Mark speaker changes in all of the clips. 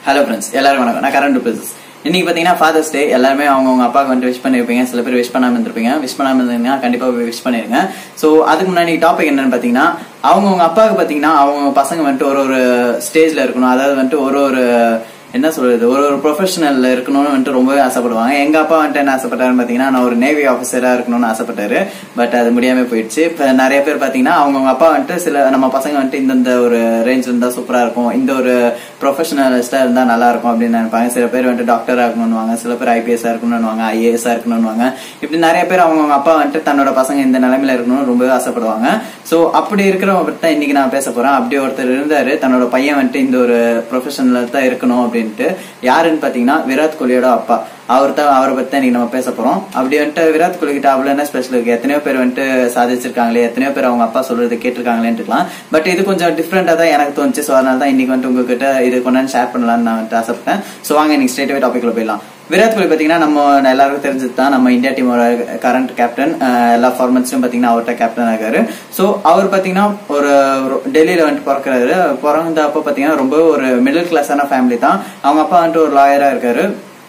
Speaker 1: hello friends எல்லாரும் வணக்கம் நான் கரண்ட் பிளஸஸ் இன்னைக்கு பாத்தீங்கன்னா ஃபாதர்ஸ் டே எல்லாருமே அவங்கவுங்க அப்பாவுக்கு வந்து விஷ் பண்ணிருப்பீங்க சில பேர் விஷ் பண்ணாம இருந்திருப்பீங்க விஷ் பண்ணாம இருந்தீங்கன்னா கண்டிப்பா விஷ் பண்ணிருங்க சோ அதுக்கு முன்னாடி டாபிக் என்னன்னு பாத்தீங்கன்னா அவங்கவுங்க அப்பாவுக்கு பாத்தீங்கன்னா அவங்க பசங்க வந்துட்டு ஒரு ஒரு ஸ்டேஜ்ல இருக்கணும் அதாவது வந்துட்டு ஒரு ஒரு என்ன சொல்றது ஒரு ஒரு ப்ரொஃபஷனல்ல இருக்கணும்னு வந்துட்டு ரொம்பவே ஆசைப்படுவாங்க எங்க அப்பா வந்துட்டு என்ன ஆசைப்பட்டாருன்னு பாத்தீங்கன்னா நான் ஒரு நேவி ஆஃபீஸரா இருக்கணும்னு ஆசைப்பட்டாரு பட் அது முடியாம போயிடுச்சு இப்ப நிறைய பேர் பாத்தீங்கன்னா அவங்கவுங்க அப்பா வந்துட்டு சில நம்ம பசங்க வந்துட்டு இந்தந்த ஒரு ரேஞ்ச்ல இருந்தா சூப்பரா இருக்கும் இந்த ஒரு ப்ரொஃபஷனலிஸ்டா இருந்தா நல்லா இருக்கும் அப்படின்னு நினைப்பாங்க சில பேர் வந்துட்டு டாக்டரா இருக்கணும்னு சில பேர் ஐபிஎஸ் இருக்கணும்னு ஐஏஎஸ் இருக்கணும்னு இப்படி நிறைய பேர் அவங்கவுங்க அப்பா வந்துட்டு தன்னோட பசங்க இந்த நிலைமையில இருக்கணும்னு ரொம்பவே ஆசைப்படுவாங்க சோ அப்படி இருக்கிறவங்க பத்தி தான் இன்னைக்கு நான் பேச போறேன் அப்படி ஒருத்தர் இருந்தாரு தன்னோட பையன் வந்துட்டு இந்த ஒரு ப்ரொஃபஷனல்ல தான் இருக்கணும் அப்படின்ட்டு யாருன்னு பாத்தீங்கன்னா விராட் கோலியோட அப்பா அவர் தான் அவரை பத்தி தான் இன்னைக்கு நம்ம பேச போறோம் அப்படி வந்துட்டு விராட் கோலி கிட்ட அவ்வளவு என்ன ஸ்பெஷல் இருக்கு எத்தனையோ பேர் வந்துட்டு சாதிச்சிருக்காங்களே எத்தனையோ பேர் அவங்க அப்பா சொல்றது கேட்டிருக்காங்களேன்னு இருக்கலாம் பட் இது கொஞ்சம் டிஃப்ரெண்டா தான் எனக்கு தோணுச்சு ஸோ அதனால தான் இன்னைக்கு வந்துட்டு உங்ககிட்ட இது கொண்டாந்து ஷேர் பண்ணலாம்னு நான் வந்துட்டு ஆசைப்பட்டேன் ஸோ வாங்க இன்னைக்கு ஸ்ட்ரெயிட் டாபிக்ல போயிடலாம் விராட் கோலி பாத்தீங்கன்னா நம்ம எல்லாருக்கும் தெரிஞ்சது தான் நம்ம இந்தியா டீமோட கரண்ட் கேப்டன் எல்லா ஃபார்மட்ஸ்லயும் பாத்தீங்கன்னா அவர்கிட்ட கேப்டன் ஆகாரு சோ அவர் பாத்தீங்கன்னா ஒரு டெல்லியில வந்துட்டு பிறக்கிறாரு பிறந்தப்ப பாத்தீங்கன்னா ரொம்ப ஒரு மிடில் கிளாஸான ஃபேமிலி தான் அவங்க அப்பா வந்துட்டு ஒரு லாயரா இருக்காரு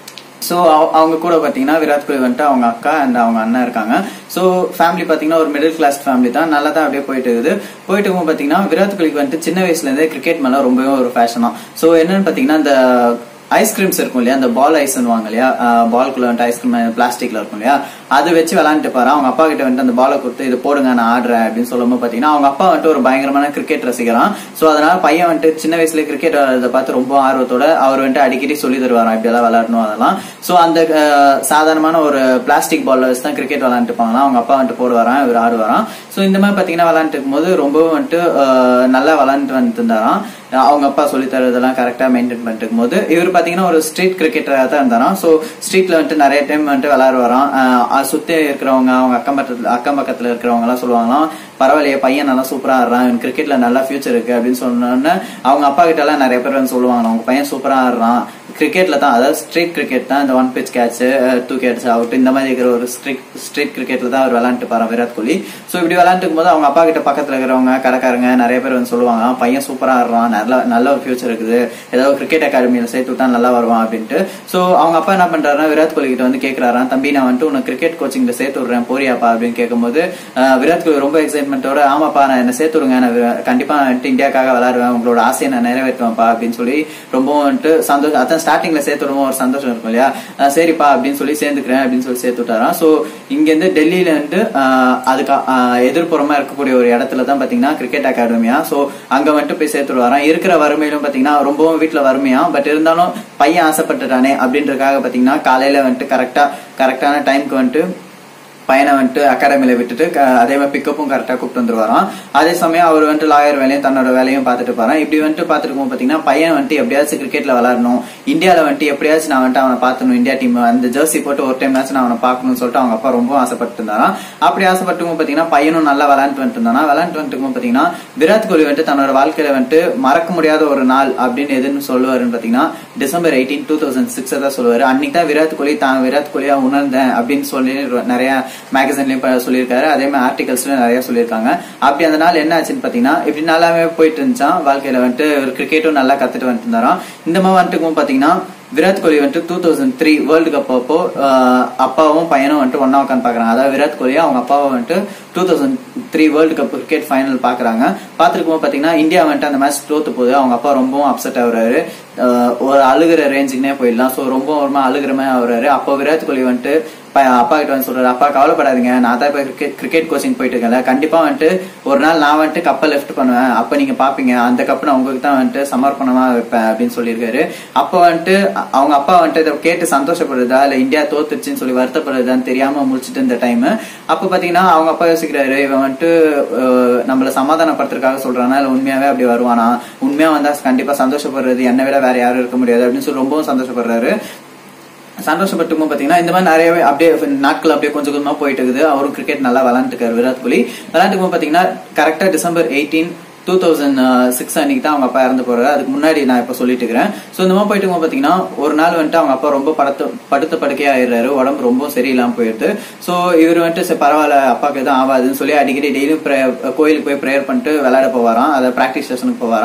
Speaker 1: ஸோ அவங்க கூட பார்த்தீங்கன்னா விராட் கோலி வந்துட்டு அவங்க அக்கா அண்ட் அவங்க அண்ணன் இருக்காங்க ஸோ ஃபேமிலி பார்த்தீங்கன்னா ஒரு மிடில் கிளாஸ் ஃபேமிலி தான் நல்லா தான் அப்படியே போயிட்டு இருக்குது போயிட்டு இருக்கும் பார்த்தீங்கன்னா விராட் கோலிக்கு வந்துட்டு சின்ன வயசுலேருந்தே கிரிக்கெட் மேலே ரொம்பவே ஒரு ஃபேஷன் தான் ஸோ என்னன்னு பார்த்தீங்கன்னா இந்த ஐஸ்கிரீம்ஸ் இருக்கும் இல்லையா அந்த பால் ஐஸ் வாங்க இல்லையா பால்குள்ள வந்துட்டு ஐஸ்கிரீம் பிளாஸ்டிக்ல இருக்கும் இல்லையா அது வச்சு விளாண்டுட்டு பாரு அவங்க அப்பா கிட்ட வந்துட்டு அந்த பாலை கொடுத்து இது போடுங்க நான் ஆடுறேன் அப்படின்னு சொல்லும்போது பாத்தீங்கன்னா அவங்க அப்பா வந்துட்டு ஒரு பயங்கரமான கிரிக்கெட் ரசிக்கிறான் சோ அதனால பையன் வந்துட்டு சின்ன வயசுல கிரிக்கெட் விளையாடுறத பார்த்து ரொம்ப ஆர்வத்தோட அவர் வந்துட்டு அடிக்கடி சொல்லி தருவாராம் இப்படி எல்லாம் விளையாடணும் அதெல்லாம் சோ அந்த சாதாரணமான ஒரு பிளாஸ்டிக் பால் வச்சு தான் கிரிக்கெட் விளையாண்டுட்டு இருப்பாங்களாம் அவங்க அப்பா வந்துட்டு போடுவாராம் இவர் ஆடுவாராம் சோ இந்த மாதிரி பாத்தீங்கன்னா விளையாண்டு இருக்கும்போது ரொம்பவும் வந்துட்டு நல்லா விளையாண்டு வந்துட்டு இருந்தாராம் அவங்க அப்பா சொல்லி தரதெல்லாம் கரெக்டா மெயின்டைன் பண்ணிட்டு இருக்கும்போது இவர் பாத்தீங்கன்னா ஒரு ஸ்ட்ரீட் கிரிக்கெட்டரா தான் இருந்தாராம் சோ ஸ்ட்ரீட்ல வந்துட்டு நிறைய டைம் வந்துட்டு விளையாடுவாராம் சுத்தி இருக்கிறவங்க அவங்க அக்கம் பக்கத்துல அக்கம் பக்கத்துல இருக்கிறவங்க எல்லாம் சொல்லுவாங்களாம் பரவாயில்லையே பையன் நல்லா சூப்பரா ஆடுறான் கிரிக்கெட்ல நல்லா ஃபியூச்சர் இருக்கு அப்படின்னு சொன்னோன்னு அவங்க அப்பா கிட்ட எல்லாம் நிறைய பேர் வந்து சொல்லுவாங்க அவங்க பையன் சூப்பரா ஆடுறான் கிரிக்கெட்ல தான் அதாவது ஸ்ட்ரீட் கிரிக்கெட் தான் இந்த one pitch catch two catch out இந்த மாதிரி இருக்கிற ஒரு ஸ்ட்ரீட் ஸ்ட்ரீட் கிரிக்கெட்ல தான் அவர் விளையாண்டு பாரு விராட் கோலி சோ இப்படி விளையாண்டுக்கும் போது அவங்க அப்பா கிட்ட பக்கத்துல இருக்கிறவங்க கடைக்காரங்க நிறைய பேர் வந்து சொல்லுவாங்க பையன் சூப்பரா ஆடுறான் நல்ல நல்ல ஒரு ஃபியூச்சர் இருக்குது ஏதாவது கிரிக்கெட் அகாடமியில சேர்த்து விட்டா நல்லா வருவான் அப்படின்ட்டு சோ அவங்க அப்பா என்ன பண்றாருன்னா விராட் கோலி கிட்ட வந்து கேட்கறாராம் தம்பி நான் வந்துட்டு உனக்கு கிரிக்கெட் கோச்சிங்ல சேர்த்து விடுறேன் போறியாப்பா அப்படின்னு கேட்கும்போது விராட் கோலி ரொம்ப எக்ஸைட்மெண்ட்டோட ஆமாப்பா நான் என்ன சேர்த்து விடுங்க நான் கண்டிப்பா வந்துட்டு இந்தியாக்காக விளையாடுவேன் உங்களோட ஆசையை நான் நிறைவேற்றுவேன்ப்பா அப்படின்னு சொல்லி ரொம்ப வந்துட்டு சந்தோஷம் அதான் ஸ்டார்டிங்ல சேர்த்து விடுவோம் ஒரு சந்தோஷம் இருக்கும் இல்லையா சரிப்பா அப்படின்னு சொல்லி சேர்ந்துக்கிறேன் அப்படின்னு சொல்லி சேர்த்து விட்டாராம் சோ இங்க இருந்து டெல்லியில இருந்து அதுக்கு எதிர்ப்புறமா இருக்கக்கூடிய ஒரு இடத்துல தான் பாத்தீங்கன்னா கிரிக்கெட் அகாடமியா சோ அங்க வந்துட்டு போய் சேர்த்து வரான் இருக்கிற வறுமையிலும் பாத்தீங்கன்னா ரொம்பவும் வீட்டுல வறுமையா பட் இருந்தாலும் பையன் ஆசைப்பட்டுட்டானே அப்படின்றதுக்காக பாத்தீங்கன்னா காலையில வந்துட்டு கரெக்டா கரெக்டான டைம்க்கு வந்துட்டு பையனை வந்துட்டு அகாடமியில விட்டுட்டு அதே மாதிரி பிக்கப்பும் கரெக்டா கூப்பிட்டு வந்துருவாராம் அதே சமயம் அவர் வந்துட்டு லாயர் வேலையும் தன்னோட வேலையும் பார்த்துட்டு போறான் இப்படி வந்துட்டு பார்த்துட்டு பாத்தீங்கன்னா பையன் வந்துட்டு எப்படியாச்சும் கிரிக்கெட்ல விளாடணும் இந்தியாவில வந்துட்டு எப்படியாச்சும் நான் வந்துட்டு அவனை பார்க்கணும் இந்தியா டீம் அந்த ஜெர்சி போட்டு ஒரு டைம் நான் அவனை பார்க்கணும்னு சொல்லிட்டு அவங்க அப்பா ரொம்ப ஆசைப்பட்டு இருந்தாராம் அப்படி ஆசைப்பட்டு பாத்தீங்கன்னா பையனும் நல்லா விளாண்டு வந்துட்டு இருந்தானா விளாண்டு வந்துட்டு பாத்தீங்கன்னா விராட் கோலி வந்துட்டு தன்னோட வாழ்க்கையில வந்துட்டு மறக்க முடியாத ஒரு நாள் அப்படின்னு எதுன்னு சொல்லுவாருன்னு பாத்தீங்கன்னா December eighteen two thousand six தான் சொல்லுவாரு அன்னைக்கு தான் விராட் கோலி தான் விராட் கோலியா உணர்ந்தேன் அப்படின்னு சொல்லி நிறைய மேகசின்லயும் சொல்லியிருக்காரு அதே மாதிரி ஆர்டிகல்ஸ்ல நிறைய சொல்லியிருக்காங்க அப்படி அந்த நாள் என்ன ஆச்சுன்னு பாத்தீங்கன்னா இப்படி நல்லாவே போயிட்டு இருந்துச்சான் வாழ்க்கையில வந்துட்டு ஒரு கிரிக்கெட்டும் நல்லா கத்துட்டு வந்துட்டு இருந்தாராம் இந்த மாதிரி வந்துட்டு பாத்தீங்கன்னா விராட் கோலி வந்துட்டு two thousand three world cup அப்போ அப்பாவும் பையனும் வந்துட்டு ஒன்னா உட்காந்து பாக்குறாங்க அதாவது விராட் கோலியா அவங்க அப்பாவை வந்துட்டு two thousand three world cup cricket final பாக்குறாங்க பாத்துருக்கும் பாத்தீங்கன்னா இந்தியா வந்துட்டு அந்த மேட்ச் தோத்து போகுது அவங்க அப்பா ரொம்பவும் அப்செட் ஆகுறாரு ஒரு அழுகிற ரேஞ்சுக்குனே போயிடலாம் ஸோ ரொம்ப ஒரு அழுகிற மாதிரி ஆகுறாரு அப்போ விராட் கோலி வந்துட்டு அப்பா கிட்ட வந்து சொல்றாரு அப்பா கவலைப்படாதீங்க நான் தான் இப்ப கிரிக்கெட் கோச்சிங் போயிட்டு இருக்கேன்ல கண்டிப்பா வந்துட்டு ஒரு நாள் நான் வந்துட்டு கப்பை லெஃப்ட் பண்ணுவேன் அப்ப நீங்க பாப்பீங்க அந்த கப் நான் உங்களுக்கு தான் வந்துட்டு சமர்ப்பணமா வைப்பேன் அப்படின்னு சொல்லியிருக்காரு அப்ப வந்துட்டு அவங்க அப்பா வந்துட்டு இதை கேட்டு சந்தோஷப்படுறதா இல்ல இந்தியா தோத்துருச்சுன்னு சொல்லி வருத்தப்படுறதான்னு தெரியாம முடிச்சுட்டு இந்த டைம் அப்ப பாத்தீங்கன்னா அவங்க அப்பா யோசிக்கிறாரு இவன் வந்துட்டு நம்மள சமாதானப்படுத்துறதுக்காக சொல்றானா இல்ல உண்மையாவே அப்படி வருவானா உண்மையா வந்தா கண்டிப்பா சந்தோஷப்படுறது என்னை விட வேற யாரும் இருக்க முடியாது அப்படின்னு சொல்லி ரொம்பவும் சந்தோஷப்படுறாரு சந்தோஷப்பட்டுமோ பாத்தீங்கன்னா இந்த மாதிரி நிறையவே அப்படியே நாட்கள் அப்படியே கொஞ்சம் கொஞ்சமா போயிட்டு இருக்குது அவரும் கிரிக்கெட் நல்லா விளாண்டுருக்காரு விராட் கோலி விளாண்டுக்கும் பாத்தீங்கன்னா கரெக்டா December eighteen two thousand six அன்னைக்கு தான் அவங்க அப்பா இறந்து போறாரு அதுக்கு முன்னாடி நான் இப்ப சொல்லிட்டு இருக்கிறேன் ஸோ இந்த மாதிரி போயிட்டு பாத்தீங்கன்னா ஒரு நாள் வந்துட்டு அவங்க அப்பா ரொம்ப படுத்த படுத்த படுக்கையா ஆயிடுறாரு உடம்பு ரொம்ப சரியில்லாம போயிடுது ஸோ இவர் வந்துட்டு சரி பரவாயில்ல அப்பாவுக்கு எதுவும் ஆகாதுன்னு சொல்லி அடிக்கடி டெய்லியும் கோயிலுக்கு போய் ப்ரேயர் பண்ணிட்டு விளையாட போவாராம் அதை ப்ராக்டிஸ் செஷனுக்கு போவாராம்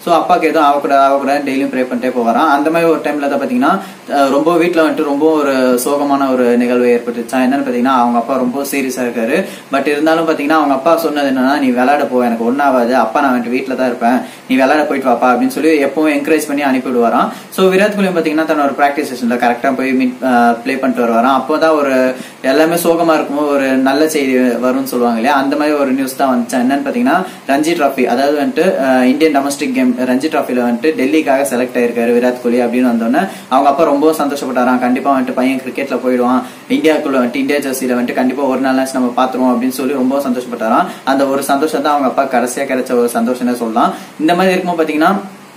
Speaker 1: ஸோ அப்பாக்கு எதுவும் ஆகக்கூடாது ஆகக்கூடாது டெய்லியும் ப்ரே பண்ணிட்டே போவாராம் அந்த மாதிரி ஒரு டைம்ல தான் பாத்தீங்கன்னா அஹ் ரொம்ப வீட்ல வந்துட்டு ரொம்ப ஒரு சோகமான ஒரு நிகழ்வு ஏற்பட்டுச்சா என்னன்னு பாத்தீங்கன்னா அவங்க அப்பா ரொம்ப சீரியஸா இருக்காரு பட் இருந்தாலும் பாத்தீங்கன்னா அவங்க அப்பா சொன்னது என்னன்னா நீ விளையாட போ எனக்கு ஒன்னாவது அப்பா நான் வந்துட்டு வீட்ல தான் இருப்பேன் நீ விளையாட போயிட்டு வாப்பா அப்படின்னு சொல்லி எப்பவும் என்கரேஜ் பண்ணி அனுப்பி விடுவாராம் ஸோ விராட் கோலி பாத்தீங்கன்னா தன்னோட ப்ராக்டிஸ் செஷன்ல கரெக்டா போய் மீட் ப்ளே பண்ணிட்டு வருவாராம் அப்போதான் ஒரு எல்லாமே சோகமா இருக்கும்போது ஒரு நல்ல செய்தி வரும்னு சொல்லுவாங்க இல்லையா அந்த மாதிரி ஒரு நியூஸ் தான் வந்துச்சு என்னன்னு பாத்தீங்கன்னா ரஞ்சி டிராஃபி அதாவது வந்துட்டு ah, Indian domestic game Ranji டிராஃபில வந்துட்டு டெல்லிக்காக செலக்ட் ஆயிருக்காரு விராட் கோலி அப்படின்னு வந்தோடனே அவங்க அப்பா ரொம்ப சந்தோஷப்பட்டாராம் கண்டிப்பா வந்துட்டு பையன் கிரிக்கெட்ல போயிடுவான் இந்தியாக்குள்ள வந்துட்டு இந்தியா ஜெர்சியில வந்துட்டு கண்டிப்பா ஒரு நாள் நம்ம பாத்துருவோம் அப்படின்னு சொல்லி ரொம்ப சந்தோஷப்பட்டாராம் அந்த ஒரு சந்தோஷம் தான் அவங்க அப்பா கடைசியா கிடைச்ச ஒரு சந்தோஷம்னு சொல்லலாம் இந்த மாதிரி இருக்கும்போது பாத்தீங்கன்னா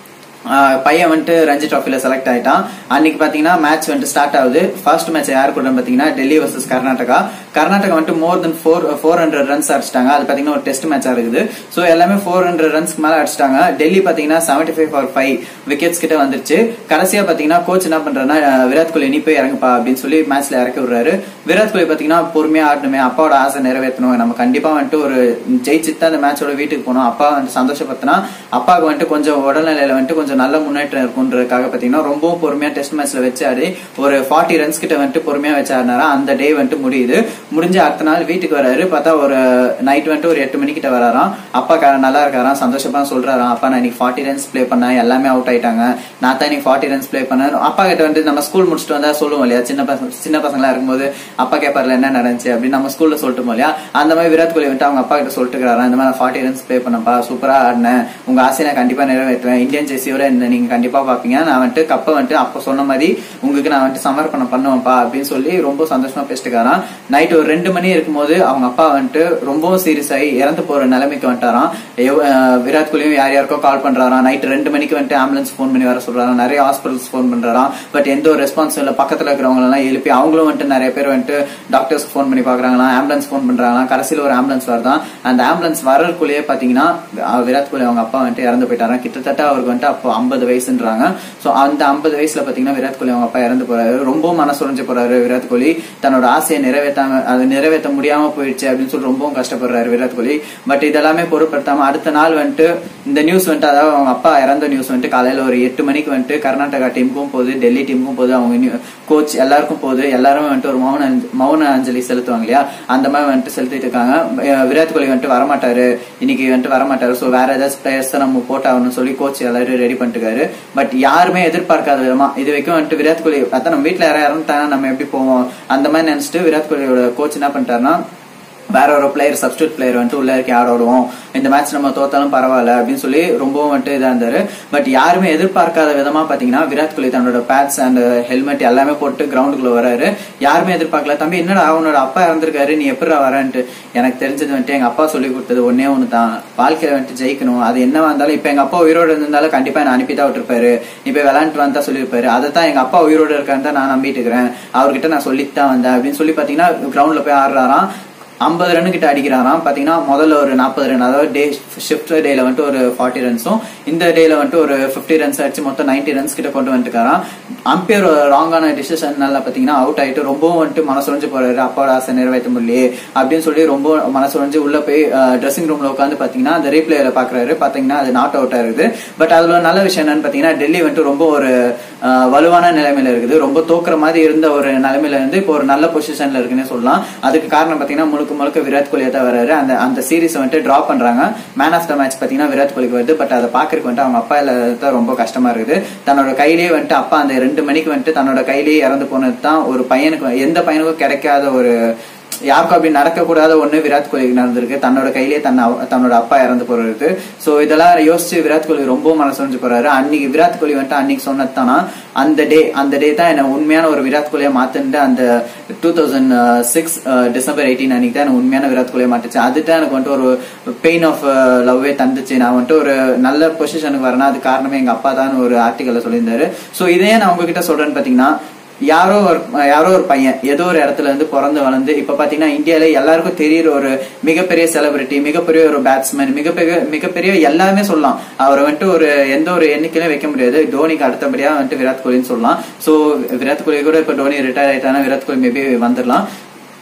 Speaker 1: ஆஹ் பையன் வந்துட்டு ரஞ்சி டிராஃபில செலக்ட் ஆயிட்டான் அன்னைக்கு பாத்தீங்கன்னா மேட்ச் வந்துட்டு ஸ்டார்ட் ஆகுது ஃபர்ஸ்ட் மேட்ச் யார் கூட பாத்தீங்கன்னா டெல்லி வர்சஸ் கர்நாடகா கர்நாடகா வந்துட்டு more than four four hundred runs அடிச்சிட்டாங்க அது பாத்தீங்கன்னா ஒரு டெஸ்ட் மேட்சா இருக்குது சோ எல்லாமே ஃபோர் ஹண்ட்ரட் ரன்ஸ்க்கு மேல அடிச்சிட்டாங்க டெல்லி பாத்தீங்கன்னா seventy five for five wickets கிட்ட வந்துருச்சு கடைசியா பாத்தீங்கன்னா கோச் என்ன பண்றாருன்னா அஹ் விராட் கோலி நீ போய் இறங்குப்பா அப்படின்னு சொல்லி மேட்ச்ல இறக்கி விடுறாரு விராட் கோலி பாத்தீங்கன்னா பொறுமையா ஆடணுமே அப்பாவோட ஆசை நிறைவேற்றணும் நம்ம கண்டிப்பா வந்துட்டு ஒரு ஜெயிச்சுட்டு தான் அந்த மேட்சோட வீட்டுக்கு போகணும் அப்பா வந்துட்டு சந்தோஷப்படுத்தினா அப்பாவுக்கு வந்துட்டு கொஞ்சம் உடல்நிலையில வந்துட்டு கொஞ்சம் நல்ல முன்னேற்றம் இருக்குன்றதுக்காக பாத்தீங்கன்னா ரொம்பவும் பொறுமையா டெஸ்ட் மேட்ச்ல வச்சு ஆடி ஒரு ஃபார்ட்டி ரன்ஸ் கிட்ட வந்துட்டு பொறுமையா வச்சு ஆடினாரா அந்த டே வந்துட்டு முடியுது முடிஞ்ச அடுத்த நாள் வீட்டுக்கு வராரு பார்த்தா ஒரு நைட் வந்துட்டு ஒரு எட்டு மணி கிட்ட வராராம் அப்பா க- நல்லா இருக்காராம் சந்தோஷமா சொல்றாராம் அப்பா நான் இன்னைக்கு ஃபார்ட்டி ரன்ஸ் ப்ளே பண்ணேன் எல்லாமே அவுட் ஆயிட்டாங்க நான் தான் இன்னைக்கு ஃபார்ட்டி ரன்ஸ் ப்ளே பண்ணேன் அப்பா கிட்ட வந்து நம்ம ஸ்கூல் முடிச்சுட்டு வந்தா சொல்லுவோம் இல்லையா சின்ன பசங்க சின்ன பசங்களா இருக்கும்போது அப்பா கேட்பார்ல என்ன நடந்துச்சு அப்படின்னு நம்ம ஸ்கூல்ல சொல்லிட்டு இல்லையா அந்த மாதிரி விராட் கோலி வந்துட்டு அவங்க அப்பா கிட்ட சொல்லிட்டு இருக்கிறாராம் இந்த மாதிரி ஃபார்ட்டி ரன்ஸ் ப்ளே பண்ணப்பா சூப்பரா ஆடினேன் உங்க ஆசையை நான் கண்டிப்பா நிறைவேற்றுவேன் இந்தியன் ஜெர்சியோட இந்த நீங்க கண்டிப்பா பாப்பீங்க நான் வந்துட்டு கப்பை வந்துட்டு அப்ப சொன்ன மாதிரி உங்களுக்கு நான் வந்துட்டு சமர்ப்பணம் பண்ணுவேன்ப்பா அப்படின்னு சொல்லி ரொம்ப சந்தோஷமா பேசிட்டுக்காராம் நைட் ஒரு ரெண்டு மணி இருக்கும்போது அவங்க அப்பா வந்துட்டு ரொம்பவும் சீரியஸ் ஆகி இறந்து போற நிலைமைக்கு வந்துட்டாராம் எவ்- அஹ் விராட் கோலியும் யார் யாருக்கோ கால் பண்றாராம் நைட் ரெண்டு மணிக்கு வந்துட்டு ஆம்புலன்ஸ் ஃபோன் பண்ணி வர சொல்றாராம் நிறைய ஹாஸ்பிட்டல்ஸ் ஃபோன் பண்றாராம் பட் எந்த ஒரு ரெஸ்பான்ஸ் இல்ல பக்கத்துல இருக்கிறவங்க எல்லாம் எழுப்பி அவங்களும் வந்துட்டு நிறைய பேர் வந்துட்டு டாக்டர்ஸ் ஃபோன் பண்ணி பாக்குறாங்களாம் ஆம்புலன்ஸ் ஃபோன் பண்றாங்களாம் கடைசியில ஒரு ஆம்புலன்ஸ் வருதான் அந்த ஆம்புலன்ஸ் வர்றதுக்குள்ளேயே பாத்தீங்கன்னா அஹ் விராட் கோலி அவங்க அப்பா வந்துட்டு இறந்து போயிட்டாராம் கிட்டத்தட்ட அவருக்கு வந்துட்டு அப்போ ஐம்பது வயசுன்றாங்க சோ அந்த ஐம்பது வயசுல பாத்தீங்கன்னா விராட் கோலி அவங்க அப்பா இறந்து போறாரு ரொம்ப மனசுடைஞ்சு போறாரு விராட் கோலி தன்னோட ஆசையை நிறைவேற்றாம அது நிறைவேற்ற முடியாம போயிடுச்சு அப்படின்னு சொல்லி ரொம்பவும் கஷ்டப்படுறாரு விராட் கோலி பட் இதெல்லாமே பொருட்படுத்தாம அடுத்த நாள் வந்துட்டு இந்த நியூஸ் வந்துட்டு அதாவது அவங்க அப்பா இறந்த நியூஸ் வந்துட்டு காலையில ஒரு எட்டு மணிக்கு வந்துட்டு கர்நாடகா டீமுக்கும் போகுது டெல்லி டீமுக்கும் போகுது அவங்க கோச் எல்லாருக்கும் போகுது எல்லாரும் வந்துட்டு ஒரு மௌன அஞ்ச- மௌன அஞ்சலி செலுத்துவாங்க இல்லையா அந்த மாதிரி வந்துட்டு செலுத்திட்டு இருக்காங்க அஹ் விராட் கோலி வந்துட்டு வரமாட்டாரு இன்னைக்கு வந்துட்டு வரமாட்டாரு சோ வேற ஏதாச்சும் பிளேயர்ஸ் தான் நம்ம போட்டாகணும்னு சொல்லி கோச் எல்லாரும் ரெடி பண்ணிட்டுருக்காரு பட் யாருமே எதிர்பார்க்காத விதமா இது வரைக்கும் வந்துட்டு விராட் கோலி அதான் நம்ம வீட்டுல யாரும் இறந்துட்டாங்கன்னா நம்ம எப்படி போவோம் அந்த மாதிரி நினைச்சிட்டு விராட் கோலியோட கோச் என்ன பண்ணிட்டாருன்னா வேற ஒரு பிளேயர் சப்ஸ்டியூட் பிளேயர் வந்துட்டு உள்ள இறக்கி ஆட விடுவோம் இந்த மேட்ச் நம்ம தோத்தாலும் பரவாயில்ல அப்படின்னு சொல்லி ரொம்பவும் வந்துட்டு இதா இருந்தாரு பட் யாருமே எதிர்பார்க்காத விதமா பாத்தீங்கன்னா விராட் கோலி தன்னோட பேட்ஸ் அண்ட் ஹெல்மெட் எல்லாமே போட்டு கிரவுண்டுக்குள்ள வராரு யாருமே எதிர்பார்க்கல தம்பி என்னடா அவனோட அப்பா இறந்திருக்காரு நீ எப்படிடா வரேன்ட்டு எனக்கு தெரிஞ்சது வந்துட்டு எங்க அப்பா சொல்லி கொடுத்தது ஒன்னே ஒண்ணு தான் வாழ்க்கையில வந்துட்டு ஜெயிக்கணும் அது என்னவா இருந்தாலும் இப்ப எங்க அப்பா உயிரோடு இருந்தாலும் கண்டிப்பா என்ன அனுப்பி தான் விட்டுருப்பாரு நீ போய் விளையாண்டு வந்தா சொல்லியிருப்பாரு அதை தான் எங்க அப்பா உயிரோடு இருக்கான்னு தான் நான் நம்பிட்டு இருக்கிறேன் அவர்கிட்ட நான் சொல்லிட்டு தான் வந்தேன் அப்படின்னு சொல்லி பாத்தீங்கன்னா கிரவுண்ட்ல போய் ஆடுறாராம் ஐம்பது ரன் கிட்ட அடிக்கிறாராம் பாத்தீங்கன்னா முதல்ல ஒரு நாற்பது ரன் அதாவது டே ஷிஃப்ட் டேல வந்துட்டு ஒரு ஃபார்ட்டி ரன்ஸும் இந்த டேல வந்துட்டு ஒரு ஃபிஃப்டி ரன்ஸ் அடிச்சு மொத்தம் நைன்டி ரன்ஸ் கிட்ட கொண்டு வந்துருக்காராம் அம்பையர் ராங்கான டிசிஷன்னால பாத்தீங்கன்னா அவுட் ஆயிட்டு ரொம்பவும் வந்துட்டு மனசுடைஞ்சு போறாரு அப்பாவோட ஆசை நிறைவேற்ற முடியலையே அப்படின்னு சொல்லி ரொம்ப மனசுடைஞ்சு உள்ள போய் ட்ரெஸ்ஸிங் ரூம்ல உட்காந்து பாத்தீங்கன்னா அந்த ரீப்ளேல பாக்குறாரு பாத்தீங்கன்னா அது நாட் அவுட் ஆயிருது பட் அதுல ஒரு நல்ல விஷயம் என்னன்னு பாத்தீங்கன்னா டெல்லி வந்துட்டு ரொம்ப ஒரு அஹ், வலுவான நிலைமையில இருக்குது ரொம்ப தோக்குற மாதிரி இருந்த ஒரு நிலைமையில இருந்து இப்போ ஒரு நல்ல பொசிஷன்ல இருக்குன்னு சொல்லலாம் அதுக்கு காரணம் பாத்தீங்கன்னா முழுக்க முழுக்க விராட் கோலியா தான் வராரு அந்த அந்த சீரிஸ் வந்துட்டு டிரா பண்றாங்க மேன் ஆஃப் த மேட்ச் பாத்தீங்கன்னா விராட் கோலிக்கு வருது பட் அதை பாக்குறதுக்கு வந்துட்டு அவங்க அப்பா தான் ரொம்ப கஷ்டமா இருக்குது தன்னோட கையிலேயே வந்துட்டு அப்பா அந்த ரெண்டு மணிக்கு வந்துட்டு தன்னோட கையிலேயே இறந்து போனது தான் ஒரு பையனுக்கு எந்த பையனுக்கும் கிடைக்காத ஒரு யாருக்கும் அப்படி நடக்கக்கூடாத ஒண்ணு விராட் கோலிக்கு நடந்திருக்கு தன்னோட கையிலேயே தன்னை அவ- தன்னோட அப்பா இறந்து போறது சோ இதெல்லாம் யோசிச்சு விராட் கோலி ரொம்ப மனசுஞ்சு போறாரு அன்னைக்கு விராட் கோலி வந்துட்டு அன்னைக்கு சொன்னது தானா அந்த டே அந்த டே தான் என்ன உண்மையான ஒரு விராட் கோலியா மாத்துட்டு அந்த two thousand six December eighteen அன்னைக்கு தான் எனக்கு உண்மையான விராட் கோலியா மாட்டுச்சு அதுதான் எனக்கு வந்துட்டு ஒரு பெயின் ஆஃப் லவ்வே தந்துச்சு நான் வந்துட்டு ஒரு நல்ல பொசிஷனுக்கு வரேன்னா அது காரணமே எங்க அப்பா தான் ஒரு ஆர்டிக்கல்ல சொல்லியிருந்தாரு சோ இதே நான் உங்ககிட்ட சொல்றேன்னு பாத்தீங்கன்னா யாரோ ஒரு யாரோ ஒரு பையன் ஏதோ ஒரு இடத்துல இருந்து பிறந்து வளர்ந்து இப்ப பாத்தீங்கன்னா இந்தியால எல்லாருக்கும் தெரியுற ஒரு மிகப்பெரிய செலிபிரிட்டி மிகப்பெரிய ஒரு பேட்ஸ்மேன் மிகப்பெரிய மிகப்பெரிய எல்லாமே சொல்லலாம் அவரை வந்துட்டு ஒரு எந்த ஒரு எண்ணிக்கையிலும் வைக்க முடியாது தோனிக்கு அடுத்தபடியா வந்துட்டு விராட் கோலின்னு சொல்லலாம் சோ விராட் கோலி கூட இப்ப தோனி ரிட்டையர் ஆயிட்டானா விராட் கோலி மேபி வந்துடலாம்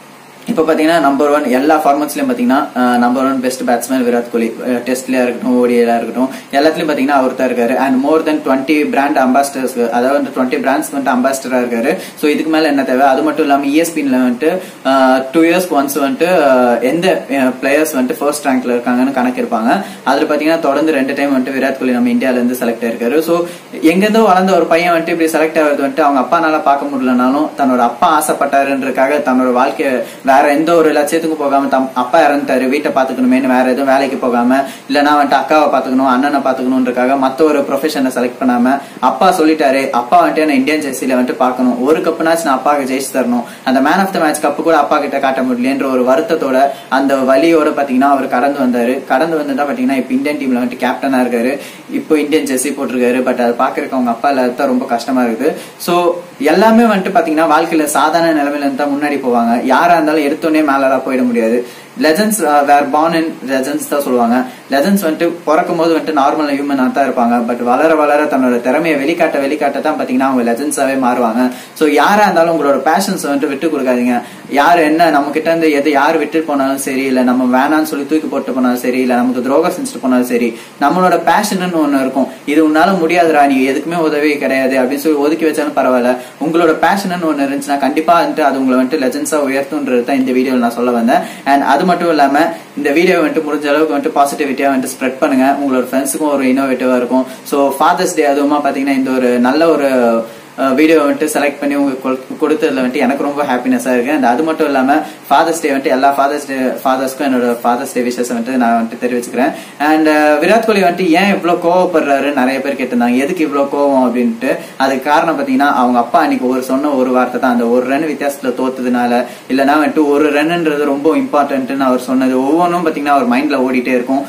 Speaker 1: இப்போ பாத்தீங்கன்னா நம்பர் ஒன் எல்லா ஃபார்மட்ஸ்லயும் பாத்தீங்கன்னா number one best batsman Virat Kohli டெஸ்ட்லயா இருக்கட்டும் ஓடியா இருக்கட்டும் எல்லாத்துலயும் பாத்தீங்கன்னா அவர் தான் இருக்காரு and more than twenty brand ambassadors அதாவது டுவெண்ட்டி பிராண்ட்ஸ்க்கு வந்துட்டு அம்பாசிடரா இருக்காரு ஸோ இதுக்கு மேல என்ன தேவை அது மட்டும் இல்லாம இஎஸ்பின்ல வந்துட்டு டூ இயர்ஸ்க்கு ஒன்ஸ் வந்துட்டு அஹ், எந்த பிளேயர்ஸ் வந்துட்டு ஃபர்ஸ்ட் ரேங்க்ல இருக்காங்கன்னு கணக்கு இருப்பாங்க அதுல பாத்தீங்கன்னா தொடர்ந்து ரெண்டு டைம் வந்துட்டு விராட் கோலி நம்ம இந்தியால இருந்து செலக்ட் ஆயிருக்காரு ஸோ எங்கிருந்தோ வளர்ந்த ஒரு பையன் வந்துட்டு இப்படி செலக்ட் ஆகிறது வந்துட்டு அவங்க அப்பானால பார்க்க முடியலனாலும் தன்னோட அப்பா ஆசைப்பட்டாருன்றதுக்காக தன்னோட வாழ்க்கைய வேற எந்த ஒரு லட்சியத்துக்கும் போகாம தம் அப்பா இறந்துட்டாரு வீட்டை பாத்துக்கணுமேனு வேற எதுவும் வேலைக்கு போகாம இல்லனா வந்துட்டு அக்காவை பாத்துக்கணும் அண்ணனை பாத்துக்கணும்ன்றக்காக மத்த ஒரு ப்ரொஃபஷனை செலக்ட் பண்ணாம அப்பா சொல்லிட்டாரு அப்பா வந்துட்டு என்ன இந்தியன் ஜெர்சியில வந்துட்டு பார்க்கணும் ஒரு கப்புனாச்சும் நான் அப்பாவுக்கு ஜெயிச்சு தரணும் அந்த man of the match cup கூட அப்பா கிட்ட காட்ட முடியலன்ற ஒரு வருத்தத்தோட அந்த வலியோட பாத்தீங்கன்னா அவர் கடந்து வந்தாரு கடந்து வந்து தான் பாத்தீங்கன்னா இப்ப இந்தியன் டீம்ல வந்துட்டு கேப்டனா இருக்காரு இப்போ இந்தியன் ஜெர்சி போட்டிருக்காரு பட் அது பாக்குறதுக்கு அவங்க அப்பா இல்லாத ரொம்ப கஷ்டமா இருக்குது சோ எல்லாமே வந்துட்டு பாத்தீங்கன்னா வாழ்க்கையில சாதாரண நிலைமையில இருந்து தான் முன்னாடி போவாங்க யாரா இருந்தாலும் எடுத்தோடனே மேலலாம் போயிட முடியாது legends were born in legends தான் சொல்லுவாங்க லெஜன்ஸ் வந்துட்டு பிறக்கும் போது வந்துட்டு நார்மல் ஹியூமனா தான் இருப்பாங்க பட் வளர வளர தன்னோட திறமையை வெளிக்காட்ட வெளிக்காட்ட தான் பாத்தீங்கன்னா அவங்க லெஜன்ஸாவே மாறுவாங்க சோ யாரா இருந்தாலும் உங்களோட பேஷன்ஸ் வந்துட்டு விட்டு கொடுக்காதீங்க யார் என்ன நம்ம கிட்ட இருந்து எது யார் விட்டு போனாலும் சரி இல்ல நம்ம வேணாம்னு சொல்லி தூக்கி போட்டு போனாலும் சரி இல்ல நமக்கு துரோகம் செஞ்சுட்டு போனாலும் சரி நம்மளோட பேஷன் ஒண்ணு இருக்கும் இது உன்னால முடியாதுடா நீ எதுக்குமே உதவி கிடையாது அப்படின்னு சொல்லி ஒதுக்கி வச்சாலும் பரவாயில்ல உங்களோட பேஷன் ஒண்ணு இருந்துச்சுன்னா கண்டிப்பா வந்துட்டு அது உங்களை வந்துட்டு லெஜன்ஸா உயர்த்துன்றது தான் இந்த வீடியோல நான் சொல்ல வந்தேன் அண்ட் அது மட்டும் இல்லாம இந்த வீடியோ வந்துட்டு முடிஞ்ச அளவுக்கு வந்துட்டு பாசிட்டிவிட்டியா வந்துட்டு ஸ்ப்ரெட் பண்ணுங்க உங்களோட ஃப்ரெண்ட்ஸுக்கும் ஒரு இன்னோவேட்டிவா இருக்கும் ஸோ ஃபாதர்ஸ் டே அதுவுமா பாத்தீங்கன்னா இந்த ஒரு நல்ல ஒரு வீடியோ வந்துட்டு செலக்ட் பண்ணி உங்களுக்கு கொடு- கொடுத்ததுல வந்துட்டு எனக்கு ரொம்ப ஹாப்பினஸா இருக்கு அண்ட் அது மட்டும் இல்லாம ஃபாதர்ஸ் டே வந்துட்டு எல்லா ஃபாதர்ஸ் டே ஃபாதர்ஸ்க்கும் என்னோட ஃபாதர்ஸ் டே விஷஸ் வந்துட்டு நான் வந்துட்டு தெரிவிச்சுக்கிறேன் அண்ட் விராட் கோலி வந்துட்டு ஏன் இவ்வளவு கோவப்படுறாரு நிறைய பேர் கேட்டிருந்தாங்க எதுக்கு இவ்வளவு கோவம் அப்படின்ட்டு அதுக்கு காரணம் பாத்தீங்கன்னா அவங்க அப்பா அன்னைக்கு ஒரு சொன்ன ஒரு வார்த்தை தான் அந்த ஒரு ரன் வித்தியாசத்துல தோத்ததுனால இல்லைன்னா வந்துட்டு ஒரு ரன்ன்றது ரொம்ப இம்பார்ட்டன்ட்னு அவர் சொன்னது ஒவ்வொன்றும் பாத்தீங்கன்னா அவர் மைண்ட்ல ஓடிட்டே இருக்கும்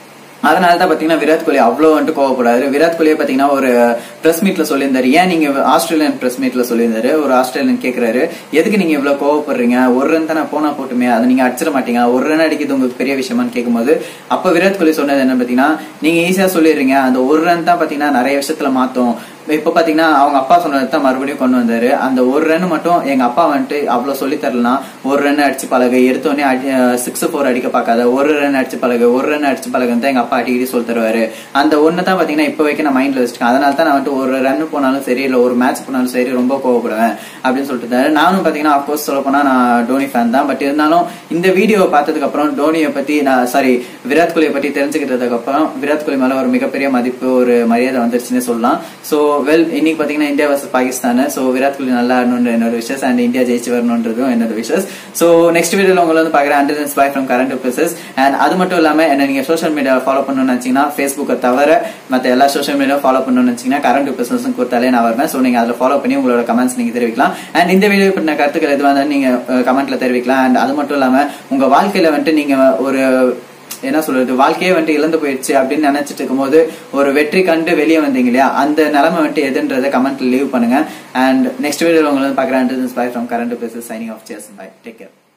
Speaker 1: அதனால தான் பாத்தீங்கன்னா விராட் கோலி அவ்வளவு வந்துட்டு கோவப்படாரு விராட் கோலியே பாத்தீங்கன்னா ஒரு பிரஸ் மீட்ல சொல்லியிருந்தாரு ஏன் நீங்க ஆஸ்திரேலியன் பிரஸ் மீட்ல சொல்லியிருந்தாரு ஒரு ஆஸ்திரேலியன் கேக்குறாரு எதுக்கு நீங்க இவ்வளவு கோவப்படுறீங்க ஒரு ரன் தானே போனா போட்டுமே அதை நீங்க அடிச்சிட மாட்டீங்க ஒரு ரன் அடிக்கிறது உங்களுக்கு பெரிய விஷயமான்னு கேட்கும்போது அப்ப விராட் கோலி சொன்னது என்ன பாத்தீங்கன்னா நீங்க ஈஸியா சொல்லிடுறீங்க அந்த ஒரு ரன் தான் பாத்தீங்கன்னா நிறைய விஷயத்துல மாத்தும் இப்ப பாத்தீங்கன்னா அவங்க அப்பா சொன்னதை தான் மறுபடியும் கொண்டு வந்தாரு அந்த ஒரு ரன் மட்டும் எங்க அப்பா வந்துட்டு அவ்வளவு சொல்லி தரலாம் ஒரு ரன் அடிச்சு பழகு எடுத்தோடனே சிக்ஸ் ஃபோர் அடிக்க பார்க்காத ஒரு ரன் அடிச்சு பழகு ஒரு ரன் அடிச்சு பழகுன்னு தான் எங்க அப்பா அடிக்கடி சொல்லி தருவாரு அந்த ஒண்ணு தான் பாத்தீங்கன்னா இப்ப வரைக்கும் நான் மைண்ட்ல வச்சிருக்கேன் அதனால தான் நான் வந்துட்டு ஒரு ரன் போனாலும் சரி இல்ல ஒரு மேட்ச் போனாலும் சரி ரொம்ப கோவப்படுவேன் அப்படின்னு சொல்லிட்டு இருந்தாரு நானும் பாத்தீங்கன்னா அப்கோர்ஸ் சொல்ல போனா நான் டோனி ஃபேன் தான் பட் இருந்தாலும் இந்த வீடியோ பார்த்ததுக்கு அப்புறம் டோனியை பத்தி நான் சாரி விராட் கோலியை பத்தி தெரிஞ்சுக்கிட்டதுக்கு அப்புறம் விராட் கோலி மேல ஒரு மிகப்பெரிய மதிப்பு ஒரு மரியாதை வந்துருச்சுன்னு சொல்லலாம் சோ வெல் இன்னைக்கு பாத்தீங்கன்னா India versus Pakistan so Virat Kohli நல்லா ஆடணுன்ற என்னோட விஷஸ் அண்ட் இந்தியா ஜெயிச்சு வரணுன்றதும் என்னோட விஷஸ் சோ நெக்ஸ்ட் வீடியோல உங்களை வந்து பாக்குறேன் and bye from current places and அது மட்டும் இல்லாம என்ன நீங்க சோஷியல் மீடியா ஃபாலோ பண்ணணும்னு நினைச்சீங்கன்னா ஃபேஸ்புக்கை தவிர மத்த எல்லா சோஷியல் மீடியா ஃபாலோ பண்ணணும்னு நினைச்சீங்கன்னா கரண்ட் பிளஸஸ் கொடுத்தாலே நான் வருவேன் சோ நீங்க அதுல ஃபாலோ பண்ணி உங்களோட கமெண்ட்ஸ் நீங்க தெரிவிக்கலாம் அண்ட் இந்த வீடியோ பற்றின கருத்துக்கள் எதுவாக இருந்தாலும் நீங்க கமெண்ட்ல தெரிவிக்கலாம் அண்ட் அது மட்டும் இல்லாம உங்க வாழ்க்கையில வந்துட்டு நீங்க ஒரு என்ன சொல்றது வாழ்க்கையே வந்துட்டு இழந்து போயிடுச்சு அப்படின்னு நினைச்சிட்டு இருக்கும்போது ஒரு வெற்றி கண்டு வெளியே வந்தீங்க இல்லையா அந்த நிலைமை வந்துட்டு எதுன்றதை கமெண்ட்ல லீவ் பண்ணுங்க அண்ட் நெக்ஸ்ட் வீடியோ உங்களை வந்து பாக்குறேன் from current places signing off cheers bye take care